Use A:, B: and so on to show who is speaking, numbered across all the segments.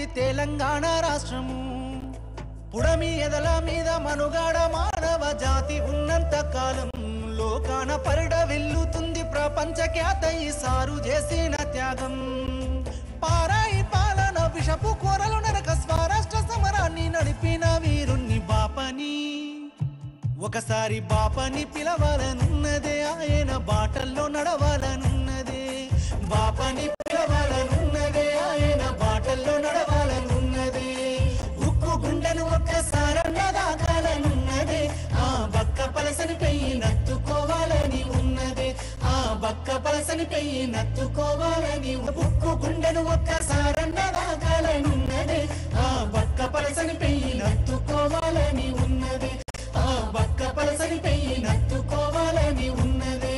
A: అయింది తెలంగాణ రాష్ట్రము పుడమి ఎదల మీద మనుగాడ మానవ జాతి ఉన్నంత కాలం లోకాన పరిడ వెల్లుతుంది ప్రపంచ ఖ్యాత ఈ సారు చేసిన త్యాగం పారాయి పాలన విషపు కోరలు నరక స్వరాష్ట్ర సమరాన్ని నడిపిన వీరుణ్ణి బాపని ఒకసారి బాపని పిలవాలనున్నదే ఆయన బాటల్లో నడవాలనున్నదే బాపని పిలవాలనున్నదే ఆయన బాటల్లో నడవాలనున్నదే ఉక్కు గుండెను ఒక్కసారన్న దాకాలనున్నదే ఆ బక్క పలసని పెయ్యి నత్తుకోవాలని ఉన్నదే ఆ బక్క పలసని పెయ్యి నత్తుకోవాలని ఉక్కు గుండెను ఒక్కసారన్న దాకాలనున్నదే ఆ బక్క పలసని పెయ్యి నత్తుకోవాలని ఉన్నదే ఆ బక్క పలసని పెయ్యి నత్తుకోవాలని ఉన్నదే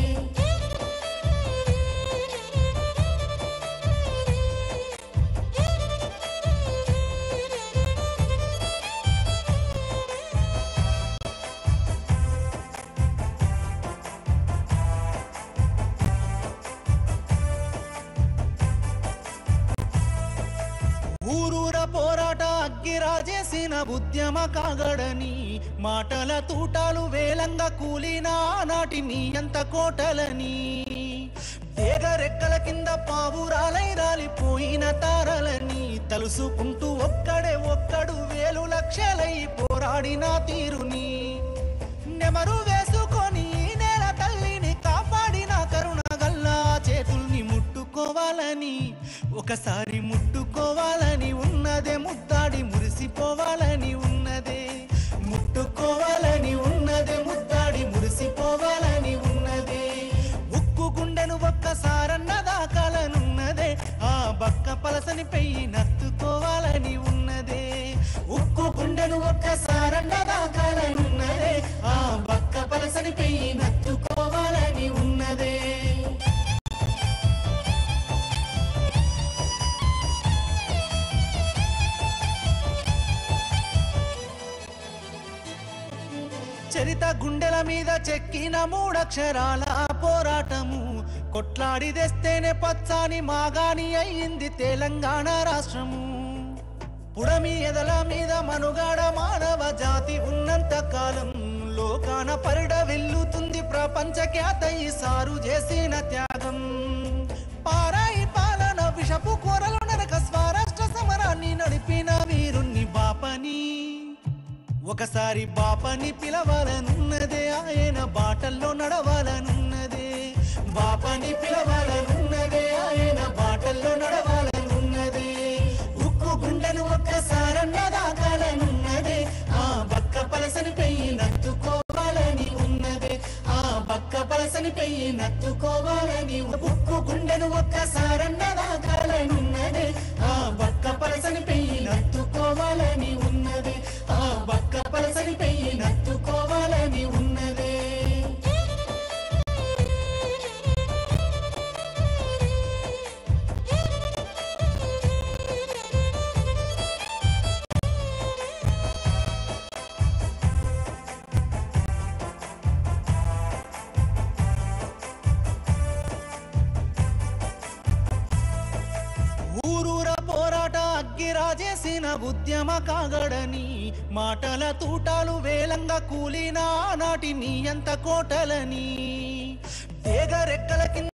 A: ఊరూర పోరాట అగ్గిరాజేసిన ఉద్యమ కాగడని మాటల తూటాలు వేలంగా కూలిన ఆనాటి నీ అంత కోటలని దేగరెక్కల కింద పావురాలై రాలిపోయిన తారలని తలుసుకుంటూ ఒక్కడే ఒక్కడు వేలు లక్షలై పోరాడిన తీరుని నెమరు వేసుకొని ఈ నేల తల్లిని కాపాడిన కరుణ గల్లా చేతుల్ని ముట్టుకోవాలని ఒకసారి ముట్టుకోవాలని ఉన్నదే ముద్దాడి మురిసిపోవాలని ఉన్నదే ముట్టుకోవాలని ఉన్నదే ముద్దాడి మురిసిపోవాలని ఉన్నదే ఉక్కు గుండెను ఒక్కసారన్న దాకాలనున్నదే ఆ బక్క పలసని పెయ్యి నత్తుకోవాలని ఉన్నదే ఉక్కు గుండెను ఒక్కసారన్న దాకాలనున్నదే ఆ బక్క పలసని పెయ్యి నత్తుకోవాలని ఉన్నదే చరిత గుండెల మీద చెక్కిన మూడక్షరాల పోరాటము కొట్లాడి తెస్తేనే పచ్చాని మాగాని అయ్యింది తెలంగాణ రాష్ట్రము పుడమి ఎదల మీద మనుగాడ మానవ జాతి ఉన్నంత కాలం లోకాన పరిడ వెల్లుతుంది ప్రపంచ ఖ్యాత ఈ సారు చేసిన త్యాగం పారాయి పాలన విషపు కోరలు నరక స్వరాష్ట్ర సమరాన్ని నడిపిన వీరుణ్ణి బాపని ఒకసారి బాపని పిలవాలనున్నదే ఆయన బాటల్లో నడవాలనున్నదే బాపని పిలవాలనున్నదే ఆయన బాటల్లో నడవాలనున్నదే ఉక్కు గుండెను ఒక్కసారన్న దాకాలనున్నదే ఆ బక్క పలసని పెయ్యి నత్తుకోవాలని ఉన్నదే ఆ బక్క పలసని పెయ్యి నత్తుకోవాలని ఉక్కు గుండెను ఒక్కసారన్న దాకాలనున్నదే ఆ బక్క పలసని పెయ్యి నత్తుకోవాలని ఉన్నదే ఆ బక్క పలసని పెయ్యి నత్తుకోవాలని ఉన్నదే ఊరూర పోరాట అగ్గిరాజేసిన ఉద్యమ కాగడని మాటల తూటాలు వేలంగా కూలిన ఆనాటి నీ అంత కోటలని దేగరెక్కల కింద